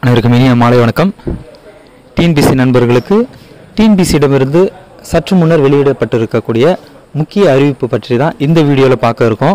அனைவருக்கும் இனிய மாலை வணக்கம் டிஎன்பிசி நண்பர்களுக்கு டிஎன்பிசியிடமிருந்து சற்று முன்னர் வெளியிடப்பட்டிருக்கக்கூடிய முக்கிய அறிவிப்பு பற்றி தான் இந்த வீடியோவில் பார்க்க இருக்கோம்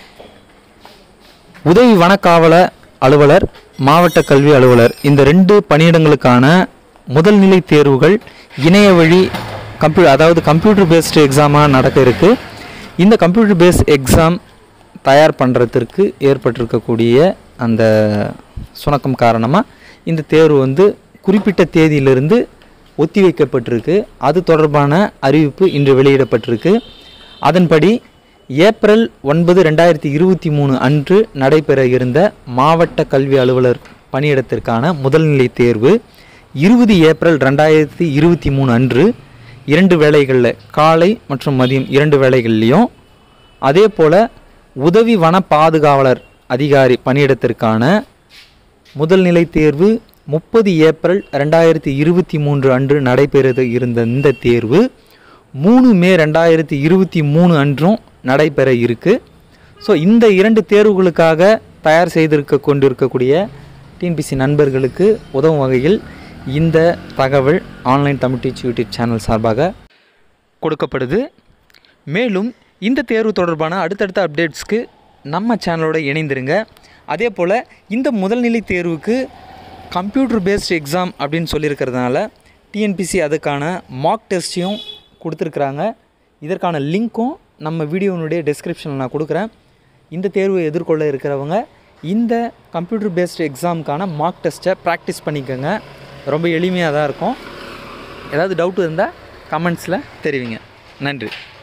உதவி வனக்காவல அலுவலர் மாவட்ட கல்வி அலுவலர் இந்த ரெண்டு பணியிடங்களுக்கான முதல்நிலை தேர்வுகள் இணைய வழி கம்ப்யூ அதாவது கம்ப்யூட்டர் பேஸ்டு எக்ஸாமாக நடக்க இருக்கு இந்த கம்ப்யூட்டர் பேஸ்ட் எக்ஸாம் தயார் பண்ணுறதுக்கு ஏற்பட்டிருக்கக்கூடிய அந்த சுணக்கம் காரணமாக இந்த தேர்வு வந்து குறிப்பிட்ட தேதியிலிருந்து ஒத்தி வைக்கப்பட்டிருக்கு அது தொடர்பான அறிவிப்பு இன்று வெளியிடப்பட்டிருக்கு அதன்படி ஏப்ரல் ஒன்பது ரெண்டாயிரத்தி இருபத்தி மூணு அன்று நடைபெற இருந்த மாவட்ட கல்வி அலுவலர் பணியிடத்திற்கான முதல்நிலை தேர்வு இருபது ஏப்ரல் ரெண்டாயிரத்தி இருபத்தி மூணு அன்று இரண்டு வேளைகளில் காலை மற்றும் மதியம் இரண்டு வேளைகள்லையும் அதே போல் உதவி வன பாதுகாவலர் அதிகாரி பணியிடத்திற்கான முதல்நிலை தேர்வு முப்பது ஏப்ரல் ரெண்டாயிரத்தி இருபத்தி மூன்று அன்று நடைபெறது இருந்த இந்த தேர்வு மூணு மே ரெண்டாயிரத்தி இருபத்தி மூணு அன்றும் நடைபெற இருக்கு ஸோ இந்த இரண்டு தேர்வுகளுக்காக தயார் செய்திருக்க கொண்டிருக்கக்கூடிய டிஎன்பிசி நண்பர்களுக்கு உதவும் வகையில் இந்த தகவல் online Tamil teach YouTube channel சார்பாக கொடுக்கப்படுது மேலும் இந்த தேர்வு தொடர்பான அடுத்தடுத்த அப்டேட்ஸ்க்கு நம்ம சேனலோட இணைந்திருங்க அதே போல் இந்த முதல்நிலை தேர்வுக்கு கம்ப்யூட்டர் பேஸ்ட் எக்ஸாம் அப்படின்னு சொல்லியிருக்கிறதுனால டிஎன்பிசி அதுக்கான மார்க் டெஸ்ட்டையும் கொடுத்துருக்குறாங்க இதற்கான லிங்க்கும் நம்ம வீடியோனுடைய டெஸ்கிரிப்ஷனில் நான் கொடுக்குறேன் இந்த தேர்வை எதிர்கொள்ள இருக்கிறவங்க இந்த கம்ப்யூட்டர் பேஸ்ட் எக்ஸாமுக்கான மார்க் டெஸ்ட்டை ப்ராக்டிஸ் பண்ணிக்கோங்க ரொம்ப எளிமையாக தான் இருக்கும் ஏதாவது டவுட் இருந்தால் கமெண்ட்ஸில் தெரிவிங்க நன்றி